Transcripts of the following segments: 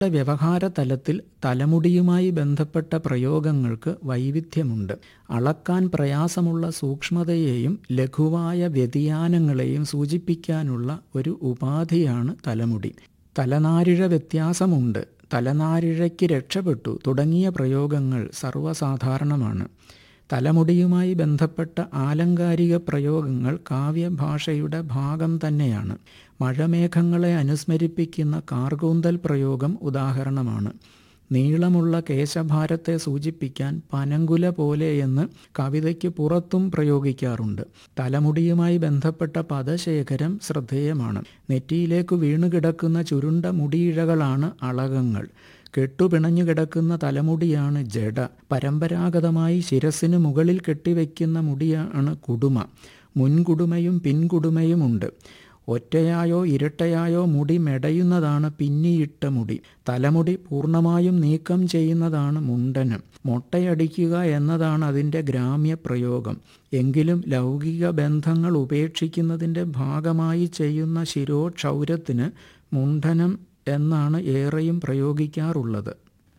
വ്യവഹാര തലത്തിൽ തലമുടിയുമായി ബന്ധപ്പെട്ട പ്രയോഗങ്ങൾക്ക് വൈവിധ്യമുണ്ട് അളക്കാൻ പ്രയാസമുള്ള സൂക്ഷ്മതയെയും ലഘുവായ വ്യതിയാനങ്ങളെയും സൂചിപ്പിക്കാനുള്ള ഒരു ഉപാധിയാണ് തലമുടി തലനാരിഴ വ്യത്യാസമുണ്ട് തലനാരിഴയ്ക്ക് രക്ഷപ്പെട്ടു തുടങ്ങിയ പ്രയോഗങ്ങൾ സർവ്വസാധാരണമാണ് തലമുടിയുമായി ബന്ധപ്പെട്ട ആലങ്കാരിക പ്രയോഗങ്ങൾ കാവ്യഭാഷയുടെ ഭാഗം തന്നെയാണ് മഴമേഘങ്ങളെ അനുസ്മരിപ്പിക്കുന്ന കാർകൂന്തൽ പ്രയോഗം ഉദാഹരണമാണ് നീളമുള്ള കേശഭാരത്തെ സൂചിപ്പിക്കാൻ പനങ്കുല പോലെ എന്ന് കവിതയ്ക്ക് പുറത്തും പ്രയോഗിക്കാറുണ്ട് തലമുടിയുമായി ബന്ധപ്പെട്ട പദശേഖരം ശ്രദ്ധേയമാണ് നെറ്റിയിലേക്ക് വീണുകിടക്കുന്ന ചുരുണ്ട മുടിയിഴകളാണ് അളകങ്ങൾ കെട്ടുപിണഞ്ഞു കിടക്കുന്ന തലമുടിയാണ് ജട പരമ്പരാഗതമായി ശിരസിന് മുകളിൽ കെട്ടിവെക്കുന്ന മുടിയാണ് കുടുമ മുൻകുടുമയും പിൻകുടുമയുമുണ്ട് ഒറ്റയായോ ഇരട്ടയായോ മുടി മെടയുന്നതാണ് പിന്നിയിട്ട മുടി തലമുടി പൂർണ്ണമായും നീക്കം ചെയ്യുന്നതാണ് മുണ്ടനം മൊട്ടയടിക്കുക എന്നതാണ് അതിൻ്റെ ഗ്രാമ്യ പ്രയോഗം എങ്കിലും ലൗകിക ബന്ധങ്ങൾ ഉപേക്ഷിക്കുന്നതിൻ്റെ ഭാഗമായി ചെയ്യുന്ന ശിരോക്ഷൗരത്തിന് മുണ്ഡനം എന്നാണ് ഏറെയും പ്രയോഗിക്കാറുള്ളത്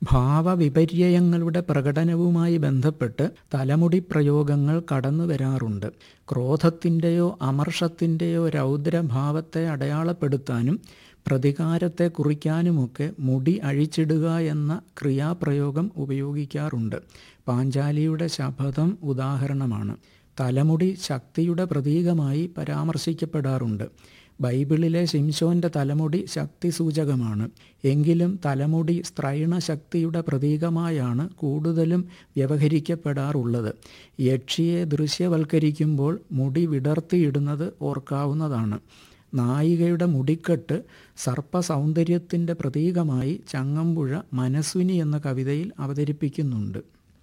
ഭാവവിപര്യയങ്ങളുടെ പ്രകടനവുമായി ബന്ധപ്പെട്ട് തലമുടി പ്രയോഗങ്ങൾ കടന്നു വരാറുണ്ട് ക്രോധത്തിൻ്റെയോ അമർഷത്തിൻ്റെയോ രൗദ്രഭാവത്തെ അടയാളപ്പെടുത്താനും പ്രതികാരത്തെ കുറിക്കാനുമൊക്കെ മുടി അഴിച്ചിടുക എന്ന ക്രിയാപ്രയോഗം ഉപയോഗിക്കാറുണ്ട് പാഞ്ചാലിയുടെ ശപഥം ഉദാഹരണമാണ് തലമുടി ശക്തിയുടെ പ്രതീകമായി പരാമർശിക്കപ്പെടാറുണ്ട് ബൈബിളിലെ ശിംശോന്റെ തലമുടി ശക്തി സൂചകമാണ് എങ്കിലും തലമുടി സ്ത്രൈണ ശക്തിയുടെ പ്രതീകമായാണ് കൂടുതലും വ്യവഹരിക്കപ്പെടാറുള്ളത് യക്ഷിയെ ദൃശ്യവൽക്കരിക്കുമ്പോൾ മുടി വിടർത്തിയിടുന്നത് ഓർക്കാവുന്നതാണ് നായികയുടെ മുടിക്കെട്ട് സർപ്പസൗന്ദര്യത്തിൻ്റെ പ്രതീകമായി ചങ്ങമ്പുഴ മനസ്വിനി എന്ന കവിതയിൽ അവതരിപ്പിക്കുന്നുണ്ട്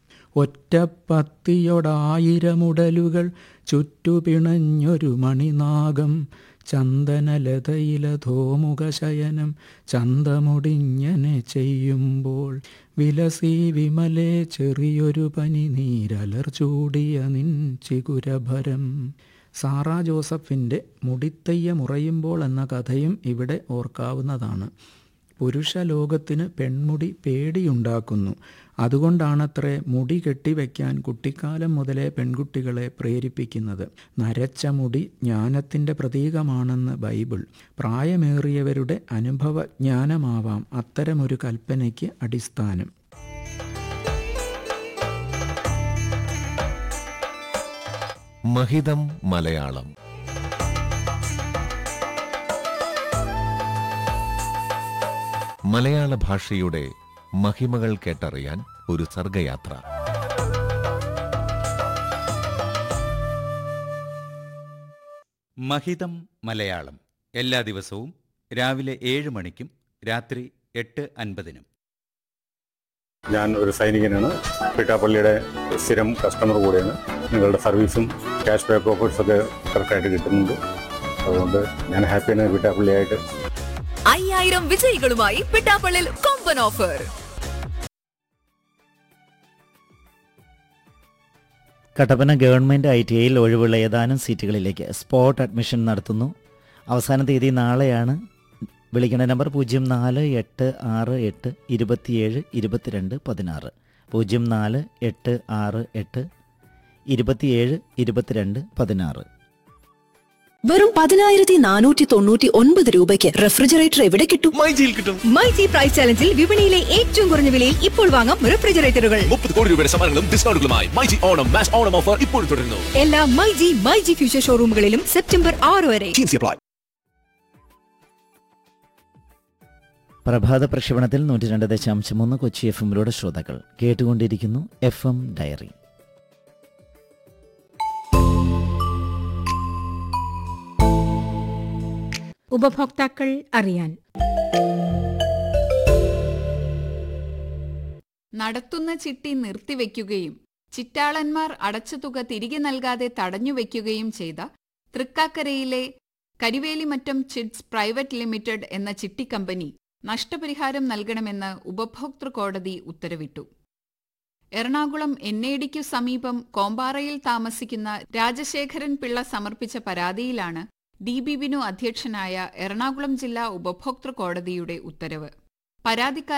ഒറ്റപ്പത്തിയൊടായിരമുടലുകൾ ചുറ്റുപിണഞ്ഞൊരു മണിനാഗം ചന്ദനലതയിലധോമുഖശയനം ചന്തമുടിഞ്ഞനെ ചെയ്യുമ്പോൾ വിലസി വിമലെ ചെറിയൊരു പനി നീരലർ ചൂടിയ നിൻ ചികുരഭരം സാറാ ജോസഫിൻ്റെ മുടിത്തയ്യ മുറയുമ്പോൾ എന്ന കഥയും ഇവിടെ ഓർക്കാവുന്നതാണ് പുരുഷ ലോകത്തിന് പെൺമുടി പേടിയുണ്ടാക്കുന്നു അതുകൊണ്ടാണത്രേ മുടി കെട്ടിവെക്കാൻ കുട്ടിക്കാലം മുതലേ പെൺകുട്ടികളെ പ്രേരിപ്പിക്കുന്നത് നരച്ച മുടി ജ്ഞാനത്തിൻ്റെ പ്രതീകമാണെന്ന് ബൈബിൾ പ്രായമേറിയവരുടെ അനുഭവ ജ്ഞാനമാവാം അത്തരമൊരു കൽപ്പനയ്ക്ക് അടിസ്ഥാനം മഹിതം മലയാളം മലയാള ഭാഷയുടെ മഹിമകൾ കേട്ടറിയാൻ ഒരു സർഗയാത്ര മഹിതം മലയാളം എല്ലാ ദിവസവും രാവിലെ ഏഴ് മണിക്കും രാത്രി എട്ട് അൻപതിനും ഞാൻ ഒരു സൈനികനാണ് പിട്ടാപ്പള്ളിയുടെ സ്ഥിരം കസ്റ്റമർ കൂടെയാണ് നിങ്ങളുടെ സർവീസും ക്യാഷ് ബാക്ക് ഓഫേഴ്സ് ഒക്കെ കറക്റ്റായിട്ട് കിട്ടുന്നുണ്ട് അതുകൊണ്ട് ഞാൻ ഹാപ്പിയാണ് പിട്ടാപ്പള്ളിയായിട്ട് അയ്യായിരം വിജയികളുമായി പിട്ടാപ്പള്ളിൽ കൊമ്പൻ offer Kattappana government I T ഐയിൽ ഒഴിവുള്ള ഏതാനും സീറ്റുകളിലേക്ക് സ്പോട്ട് അഡ്മിഷൻ നടത്തുന്നു അവസാന തീയതി നാളെയാണ് വിളിക്കേണ്ട നമ്പർ പൂജ്യം നാല് എട്ട് ആറ് എട്ട് ഇരുപത്തിയേഴ് ഇരുപത്തിരണ്ട് പതിനാറ് പൂജ്യം നാല് എട്ട് ആറ് എട്ട് ഇരുപത്തിയേഴ് ഇരുപത്തിരണ്ട് പതിനാറ് വെറും പതിനായിരത്തി നാനൂറ്റി തൊണ്ണൂറ്റി ഒൻപത് രൂപയ്ക്ക് റെഫ്രിജറേറ്റർ എവിടെ കിട്ടും മൈജിയിൽ കിട്ടും മൈജി പ്രൈസ് ചാലഞ്ചിൽ വിപണിയിലെ ഏറ്റവും കുറഞ്ഞ വിലയിൽ ഇപ്പോൾ വാങ്ങാം റെഫ്രിജറേറ്ററുകൾ മുപ്പത് കോടി രൂപയുടെ സമ്മാനങ്ങളും ഡിസ്കൗണ്ടുകളുമായി മൈജി ഓണം മാച്ച് ഓണം ഓഫർ ഇപ്പോഴും തുടരുന്നു എല്ലാ മൈജി മൈജി ഫ്യൂച്ചർ ഷോറൂമുകളിലും സെപ്റ്റംബർ ആറ് വരെ അപ്ലൈ പ്രഭാത പ്രക്ഷേപണത്തിൽ നൂറ്റി രണ്ട് ദശാംശം മൂന്ന് കൊച്ചി എഫ് എമ്മിലൂടെ ശ്രോതാക്കൾ കേട്ടുകൊണ്ടിരിക്കുന്നു എഫ് എം ഡയറി ഉപഭോക്താക്കൾ അറിയാൻ നടത്തുന്ന ചിട്ടി നിർത്തിവെക്കുകയും ചിറ്റാളന്മാർ അടച്ച തുക തിരികെ നൽകാതെ തടഞ്ഞുവെക്കുകയും ചെയ്ത തൃക്കാക്കരയിലെ കരിവേലിമറ്റം ചിറ്റ്സ് പ്രൈവറ്റ് ലിമിറ്റഡ് എന്ന ചിട്ടി കമ്പനി നഷ്ടപരിഹാരം നൽകണമെന്ന് ഉപഭോക്തൃ കോടതി ഉത്തരവിട്ടു എറണാകുളം എൻ എ ഡിക്കു സമീപം കോമ്പാറയിൽ താമസിക്കുന്ന രാജശേഖരൻ പിള്ള സമർപ്പിച്ച പരാതിയിലാണ് ഡി ബി ബിനു അധ്യക്ഷനായ എറണാകുളം ജില്ലാ ഉപഭോക്തൃ കോടതിയുടെ ഉത്തരവ് പരാതിക്കാരൻ